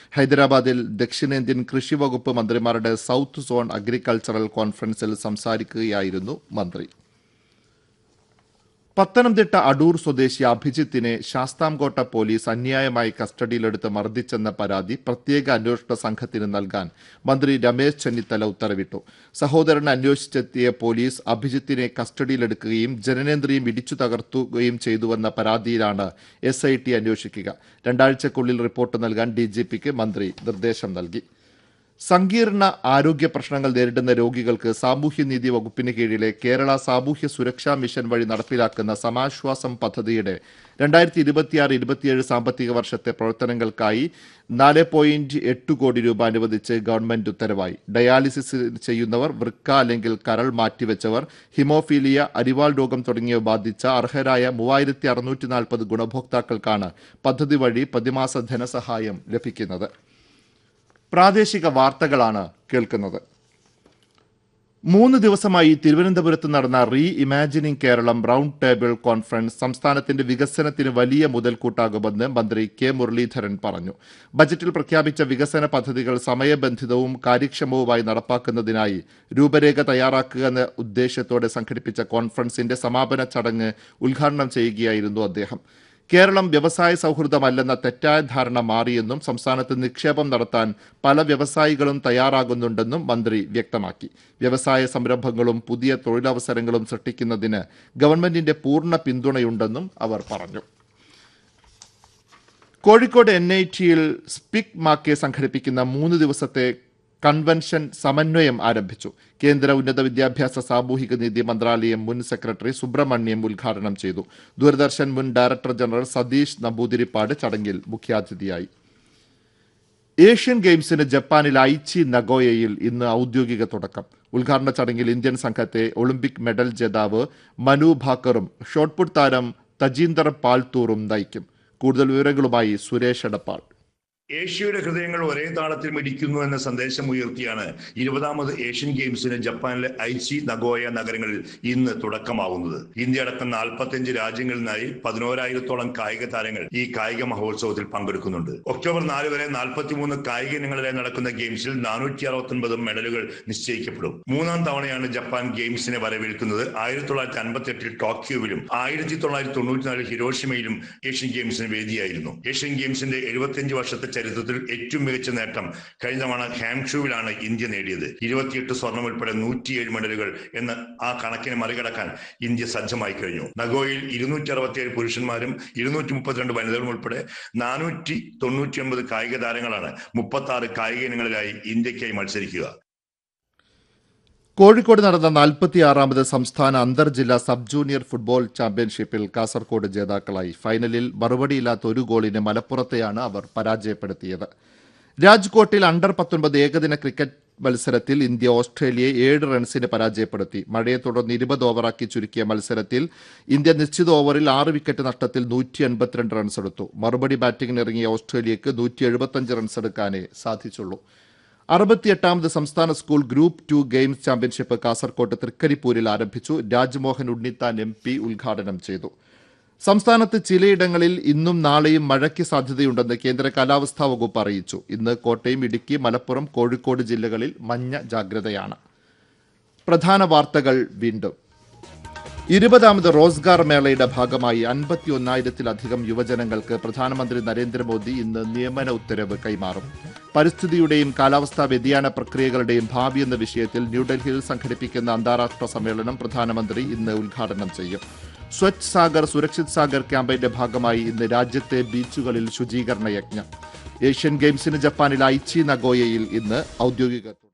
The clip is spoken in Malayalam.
ഹൈദരാബാദിൽ ദക്ഷിണേന്ത്യൻ കൃഷി വകുപ്പ് മന്ത്രിമാരുടെ സൌത്ത് സോൺ അഗ്രികൾച്ചറൽ കോൺഫറൻസിൽ സംസാരിക്കുകയായിരുന്നു മന്ത്രി പത്തനംതിട്ട അടൂർ സ്വദേശി അഭിജിത്തിനെ ശാസ്താംകോട്ട പോലീസ് അന്യായമായി കസ്റ്റഡിയിലെടുത്ത് മർദ്ദിച്ചെന്ന പരാതി പ്രത്യേക അന്വേഷണ സംഘത്തിന് നൽകാൻ മന്ത്രി രമേശ് ചെന്നിത്തല ഉത്തരവിട്ടു സഹോദരൻ അന്വേഷിച്ചെത്തിയ പോലീസ് അഭിജിത്തിനെ കസ്റ്റഡിയിലെടുക്കുകയും ജനനേന്ദ്രിയം ഇടിച്ചു തകർത്തുകയും ചെയ്തുവെന്ന പരാതിയിലാണ് എസ് ഐ ടി അന്വേഷിക്കുക രണ്ടാഴ്ചക്കുള്ളിൽ റിപ്പോർട്ട് നൽകാൻ ഡിജിപിക്ക് മന്ത്രി നിർദ്ദേശം നൽകി സങ്കീർണ ആരോഗ്യ പ്രശ്നങ്ങൾ നേരിടുന്ന രോഗികൾക്ക് സാമൂഹ്യനീതി വകുപ്പിന് കീഴിലെ കേരള സാമൂഹ്യ സുരക്ഷാ മിഷൻ വഴി നടപ്പിലാക്കുന്ന സമാശ്വാസം പദ്ധതിയുടെ രണ്ടായിരത്തി ഇരുപത്തിയാറ് ഇരുപത്തിയേഴ് സാമ്പത്തിക വർഷത്തെ പ്രവർത്തനങ്ങൾക്കായി നാല് പോയിന്റ് എട്ട് കോടി രൂപ അനുവദിച്ച് ഗവൺമെന്റ് ഉത്തരവായി ഡയാലിസിസ് ചെയ്യുന്നവർ വൃക്ക അല്ലെങ്കിൽ കരൾ മാറ്റിവെച്ചവർ ഹിമോഫീലിയ അരിവാൾ രോഗം തുടങ്ങിയവ ബാധിച്ച അർഹരായ മൂവായിരത്തി അറുന്നൂറ്റി നാൽപ്പത് ഗുണഭോക്താക്കൾക്കാണ് പദ്ധതി വഴി പ്രതിമാസ ധനസഹായം ലഭിക്കുന്നത് പ്രാദേശിക വാർത്തകളാണ് കേൾക്കുന്നത് മൂന്ന് ദിവസമായി തിരുവനന്തപുരത്ത് നടന്ന reimagining Keralam round table conference സംസ്ഥാനത്തിന്റെ വികസനത്തിന് വലിയ മുതൽക്കൂട്ടാകുമെന്ന് മന്ത്രി കെ മുരളീധരൻ പറഞ്ഞു ബജറ്റിൽ പ്രഖ്യാപിച്ച വികസന പദ്ധതികൾ സമയബന്ധിതവും കാര്യക്ഷമവുമായി നടപ്പാക്കുന്നതിനായി രൂപരേഖ തയ്യാറാക്കുക എന്ന ഉദ്ദേശത്തോടെ സംഘടിപ്പിച്ച കോൺഫറൻസിന്റെ സമാപന ചടങ്ങ് ഉദ്ഘാടനം ചെയ്യുകയായിരുന്നു അദ്ദേഹം കേരളം വ്യവസായ സൗഹൃദമല്ലെന്ന തെറ്റായ ധാരണ മാറിയെന്നും സംസ്ഥാനത്ത് നിക്ഷേപം നടത്താൻ പല വ്യവസായികളും തയ്യാറാകുന്നുണ്ടെന്നും മന്ത്രി വ്യക്തമാക്കി വ്യവസായ സംരംഭങ്ങളും പുതിയ തൊഴിലവസരങ്ങളും സൃഷ്ടിക്കുന്നതിന് ഗവൺമെന്റിന്റെ പൂർണ്ണ പിന്തുണയുണ്ടെന്നും അവർ പറഞ്ഞു കോഴിക്കോട് എൻ ഐ ടിയിൽ സ്പിക് മാക്കെ സംഘടിപ്പിക്കുന്ന മൂന്ന് ദിവസത്തെ കൺവെൻഷൻ സമന്വയം ആരംഭിച്ചു കേന്ദ്ര ഉന്നത വിദ്യാഭ്യാസ സാമൂഹിക നീതി മന്ത്രാലയം മുൻ സെക്രട്ടറി സുബ്രഹ്മണ്യം ഉദ്ഘാടനം ചെയ്തു ദൂരദർശൻ മുൻ ഡയറക്ടർ ജനറൽ സതീഷ് നമ്പൂതിരിപ്പാട് ചടങ്ങിൽ മുഖ്യാതിഥിയായി ഏഷ്യൻ ഗെയിംസിന് ജപ്പാനിൽ ഐച്ചി നഗോയയിൽ ഇന്ന് ഔദ്യോഗിക തുടക്കം ഉദ്ഘാടന ചടങ്ങിൽ ഇന്ത്യൻ സംഘത്തെ ഒളിമ്പിക് മെഡൽ ജേതാവ് മനു ഭാക്കറും ഷോട്ട്പുട്ട് താരം തജീന്ദർ പാൽത്തൂറും നയിക്കും കൂടുതൽ വിവരങ്ങളുമായി സുരേഷ് എടപ്പാൾ ഏഷ്യയുടെ ഹൃദയങ്ങൾ ഒരേ താളത്തിൽ മിടിക്കുന്നു എന്ന സന്ദേശം ഉയർത്തിയാണ് ഇരുപതാമത് ഏഷ്യൻ ഗെയിംസിന് ജപ്പാനിലെ ഐച്ചി നഗോയ നഗരങ്ങളിൽ ഇന്ന് തുടക്കമാവുന്നത് ഇന്ത്യ അടക്കം നാൽപ്പത്തിയഞ്ച് രാജ്യങ്ങളിൽ നിന്നായി പതിനോരായിരത്തോളം കായിക താരങ്ങൾ ഈ കായിക മഹോത്സവത്തിൽ പങ്കെടുക്കുന്നുണ്ട് ഒക്ടോബർ നാല് വരെ നാൽപ്പത്തിമൂന്ന് കായിക ഇനങ്ങളിലായി നടക്കുന്ന ഗെയിംസിൽ നാനൂറ്റി അറുപത്തൊൻപത് മെഡലുകൾ നിശ്ചയിക്കപ്പെടും മൂന്നാം തവണയാണ് ജപ്പാൻ ഗെയിംസിനെ വരവേൽക്കുന്നത് ആയിരത്തി തൊള്ളായിരത്തി അൻപത്തി എട്ടിൽ ടോക്കിയോവിലും ആയിരത്തി തൊള്ളായിരത്തി തൊണ്ണൂറ്റിനാലിൽ ഹിരോഷിമയിലും ഏഷ്യൻ ഗെയിംസിന് വേദിയായിരുന്നു ഏഷ്യൻ ഗെയിംസിന്റെ എഴുപത്തിയഞ്ച് വർഷത്തെ ചരിത്രത്തിൽ ഏറ്റവും മികച്ച നേട്ടം കഴിഞ്ഞ തവണ ഹാംഷുവിലാണ് ഇന്ത്യ നേടിയത് ഇരുപത്തിയെട്ട് സ്വർണം ഉൾപ്പെടെ നൂറ്റിയേഴ് മെഡലുകൾ എന്ന ആ കണക്കിനെ മറികടക്കാൻ ഇന്ത്യ സജ്ജമായി കഴിഞ്ഞു നഗോയിൽ ഇരുന്നൂറ്റി അറുപത്തിയേഴ് പുരുഷന്മാരും ഇരുന്നൂറ്റി മുപ്പത്തിരണ്ട് വനിതകളും ഉൾപ്പെടെ നാനൂറ്റി തൊണ്ണൂറ്റി ഒമ്പത് കായിക താരങ്ങളാണ് മുപ്പത്തി ആറ് കായിക ഇനങ്ങളിലായി ഇന്ത്യക്കായി മത്സരിക്കുക കോഴിക്കോട് നടന്ന നാൽപ്പത്തിയാറാമത് സംസ്ഥാന അന്തർജില്ലാ സബ് ജൂനിയർ ഫുട്ബോൾ ചാമ്പ്യൻഷിപ്പിൽ കാസർകോട് ജേതാക്കളായി ഫൈനലിൽ മറുപടിയില്ലാത്ത ഒരു ഗോളിന് മലപ്പുറത്തെയാണ് അവർ പരാജയപ്പെടുത്തിയത് രാജ്കോട്ടിൽ അണ്ടർ പത്തൊൻപത് ഏകദിന ക്രിക്കറ്റ് മത്സരത്തിൽ ഇന്ത്യ ഓസ്ട്രേലിയയെ ഏഴ് റൺസിന് പരാജയപ്പെടുത്തി മഴയെ തുടർന്ന് ഇരുപത് ഓവറാക്കി ചുരുക്കിയ മത്സരത്തിൽ ഇന്ത്യ നിശ്ചിത ഓവറിൽ ആറ് വിക്കറ്റ് നഷ്ടത്തിൽ നൂറ്റി എൺപത്തിരണ്ട് റൺസ് എടുത്തു മറുപടി ബാറ്റിംഗിന് ഇറങ്ങിയ ഓസ്ട്രേലിയക്ക് നൂറ്റി എഴുപത്തഞ്ച് റൺസ് എടുക്കാനേ സാധിച്ചുള്ളൂ അറുപത്തിയെട്ടാമത് സംസ്ഥാന school group two games championship കാസർകോട്ട് തൃക്കരിപ്പൂരിൽ ആരംഭിച്ചു രാജ്മോഹൻ ഉണ്ണിത്താൻ എം പി ഉദ്ഘാടനം ചെയ്തു സംസ്ഥാനത്ത് ചിലയിടങ്ങളിൽ ഇന്നും നാളെയും മഴയ്ക്ക് സാധ്യതയുണ്ടെന്ന് കേന്ദ്ര കാലാവസ്ഥാ വകുപ്പ് അറിയിച്ചു ഇന്ന് കോട്ടയം ഇടുക്കി മലപ്പുറം കോഴിക്കോട് ജില്ലകളിൽ മഞ്ഞ ജാഗ്രതയാണ് പ്രധാന വാർത്തകൾ വീണ്ടും ഇരുപതാമത് റോസ്ഗാർ മേളയുടെ ഭാഗമായി അൻപത്തിയൊന്നായിരത്തിലധികം യുവജനങ്ങൾക്ക് പ്രധാനമന്ത്രി നരേന്ദ്രമോദി ഇന്ന് നിയമന ഉത്തരവ് കൈമാറും പരിസ്ഥിതിയുടെയും കാലാവസ്ഥാ വ്യതിയാന പ്രക്രിയകളുടെയും ഭാവി എന്ന വിഷയത്തിൽ ന്യൂഡൽഹിയിൽ സംഘടിപ്പിക്കുന്ന അന്താരാഷ്ട്ര സമ്മേളനം പ്രധാനമന്ത്രി ഇന്ന് ഉദ്ഘാടനം ചെയ്യും സ്വച്ഛ് സാഗർ സുരക്ഷിത് സാഗർ ക്യാമ്പയിന്റെ ഭാഗമായി ഇന്ന് രാജ്യത്തെ ബീച്ചുകളിൽ ശുചീകരണ യജ്ഞം ഏഷ്യൻ ഗെയിംസിന് ജപ്പാനിൽ ഐച്ചി നഗോയയിൽ ഇന്ന് ഔദ്യോഗിക